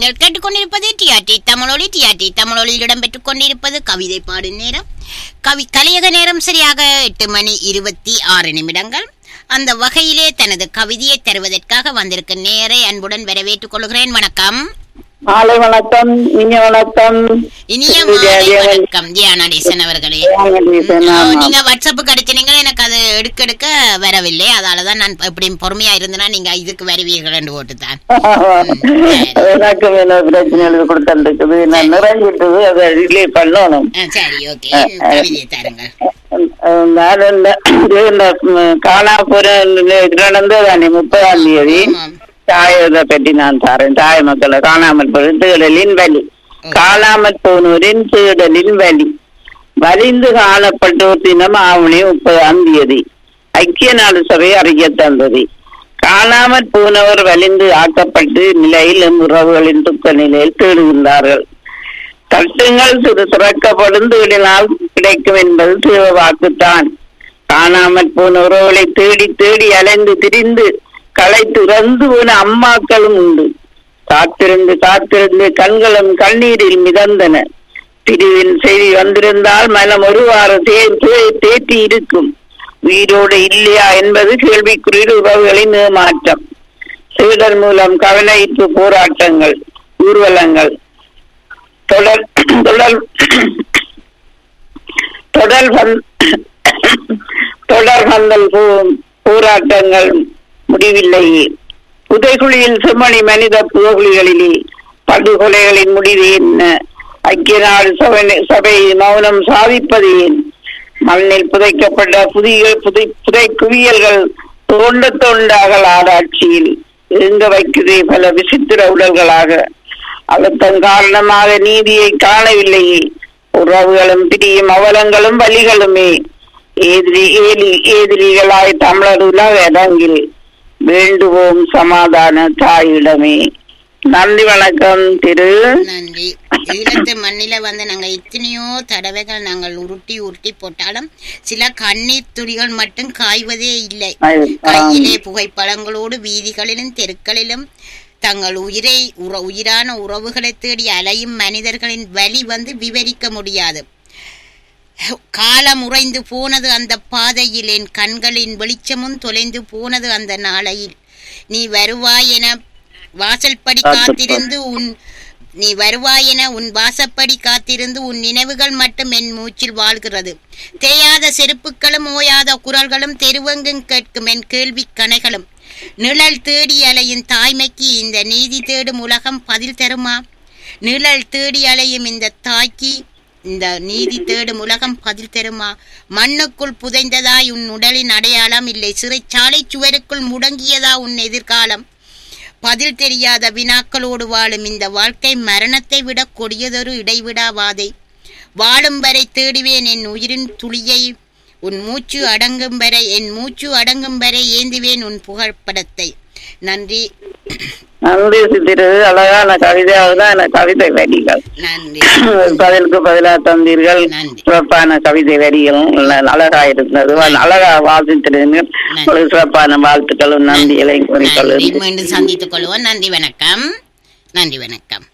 நீங்கள் கேட்டுக்கொண்டிருப்பது டிஆர்டி தமிழொலி டிஆர்டி தமிழொலியில் இடம்பெற்றுக் கொண்டிருப்பது கவிதை பாடும் நேரம் கவி கலியக நேரம் சரியாக எட்டு மணி இருபத்தி ஆறு நிமிடங்கள் அந்த வகையிலே தனது கவிதையை தருவதற்காக வந்திருக்கும் நேரை அன்புடன் வரவேற்றுக் கொள்கிறேன் வணக்கம் மாலை வணக்கம் இனிய வணக்கம் இனிய மாலை வணக்கம் தியானடேசன் அவர்களே தியானடேசன், ஓ, ஆமா. நீங்க வாட்ஸ்அப்புக்கு அடிச்சீங்க எனக்கு அது எடுக்க எடுக்க வரவில்லை அதாலதான் நான் எப்படியும் பொறுமையா இருந்தேன்னா நீங்க இதுக்கு வருவீர்கள் என்று போட்டுத்தான் எனக்கு மேல பிரச்சனை எழுதி கொடுத்துருக்குது நான் நிறைஞ்சிட்டது அதை ரிலே பண்ணணும் ஆ, சரி ஓகே கவிதையை தாருங்கள் நான் இந்த இது இந்த ம், காணா போற நடந்ததானே முப்பதாம் தேதி ஆமாம். தாயத்தை பற்றி நான் தரேன் தாய் மக்களை காணாமல் போன தேடலின் வலி காணாமல் போனோரின் தேடலின் வலி வலிந்து காணப்பட்டோர் தினம் ஆவணி முப்பதாம் தேதி ஐக்கிய நாடு சபை அறிக்கை தந்தது காணாமல் போனவர் வலிந்து ஆக்கப்பட்டு நிலையில் எம் உறவுகளின் துக்க நிலையில் தேடுகின்றார்கள் தட்டுங்கள் திரு திறக்கப்படும் தேடினால் கிடைக்கும் என்பது தேவ வாக்குத்தான் காணாமல் போன உறவுகளை தேடி தேடி அலைந்து திரிந்து களை துறந்து போன அம்மாக்களும் உண்டு காத்திருந்து காத்திருந்து கண்களும் கண்ணீரில் மிதந்தன பிரிவின் செய்தி வந்திருந்தால் மனம் ஒருவாறு தே- தே- தேற்றி இருக்கும் உயிரோடு இல்லையா என்பது கேள்விக்குரிய உறவுகளின் ஏமாற்றம் சீடர் மூலம் கவலையிட்டு போராட்டங்கள் ஊர்வலங்கள் தொடர் தொடர் தொடர் வந்- தொடர் வந்தல் போ- போராட்டங்கள் முடிவில்லையே புதைகுழியில் செம்மணி மனித புதைகுழிகளிலே படுகொலைகளின் முடிவு என்ன ஐக்கிய நாடு சபை சபை மௌனம் சாதிப்பது ஏன் மண்ணில் புதைக்கப்பட்ட புதிய புதை புதை குவியல்கள் தோண்ட தோண்டாக ஆராய்ச்சியில் இருங்க வைக்குதே பல விசித்திர உடல்களாக அழுத்தம் காரணமாக நீதியை காணவில்லையே உறவுகளும் பிரியும் அவலங்களும் வலிகளுமே எதிரி ஏலி எதிரிகளாய் தமிழர் உலக இடங்கில் வேண்டுவோம் சமாதான தாயிடமே நன்றி வணக்கம் திரு நன்றி ஈழத்து மண்ணில வந்து நாங்க எத்தனையோ தடவைகள் நாங்கள் உருட்டி உருட்டி போட்டாலும் சில கண்ணீர் துளிகள் மட்டும் காய்வதே இல்லை கையிலே புகைப்படங்களோடு வீதிகளிலும் தெருக்களிலும் தங்கள் உயிரை உற உயிரான உறவுகளை தேடி அலையும் மனிதர்களின் வழி வந்து விவரிக்க முடியாது காலம் உறைந்து போனது அந்த பாதையில் என் கண்களின் வெளிச்சமும் தொலைந்து போனது அந்த நாளையில் நீ வருவாய் என வாசல்படி காத்திருந்து உன் நீ வருவாய் என உன் வாசப்படி காத்திருந்து உன் நினைவுகள் மட்டும் என் மூச்சில் வாழ்கிறது தேயாத செருப்புகளும் ஓயாத குரல்களும் தெருவெங்கும் கேட்கும் என் கேள்வி கணைகளும் நிழல் தேடி அலையும் தாய்மைக்கு இந்த நீதி தேடும் உலகம் பதில் தருமா நிழல் தேடி அலையும் இந்த தாய்க்கு இந்த நீதி தேடும் உலகம் பதில் தருமா மண்ணுக்குள் புதைந்ததாய் உன் உடலின் அடையாளம் இல்லை சிறைச்சாலை சுவருக்குள் முடங்கியதா உன் எதிர்காலம் பதில் தெரியாத வினாக்களோடு வாழும் இந்த வாழ்க்கை மரணத்தை விட கொடியதொரு இடைவிடாவாதை வாழும் வரை தேடுவேன் என் உயிரின் துளியை உன் மூச்சு அடங்கும் வரை என் மூச்சு அடங்கும் வரை ஏந்துவேன் உன் புகழ்படத்தை நன்றி நன்றி திரு அழகான கவிதையாக தான் எனக்கு கவிதை வரிகள் நன்றி பதிலுக்கு பதிலா தந்தீர்கள் நன்றி. சிறப்பான கவிதை வரிகளும் நல்ல- அழகா இருந்தது அழகா வாழ்த்துக்கிறீர்கள் உங்களுக்கு சிறப்பான வாழ்த்துக்களும் நன்றிகளையும் நன்றி கூறிக்கொள்ளுங்கள் மீண்டும் சந்தித்துக் கொள்வோம் நன்றி வணக்கம் நன்றி வணக்கம்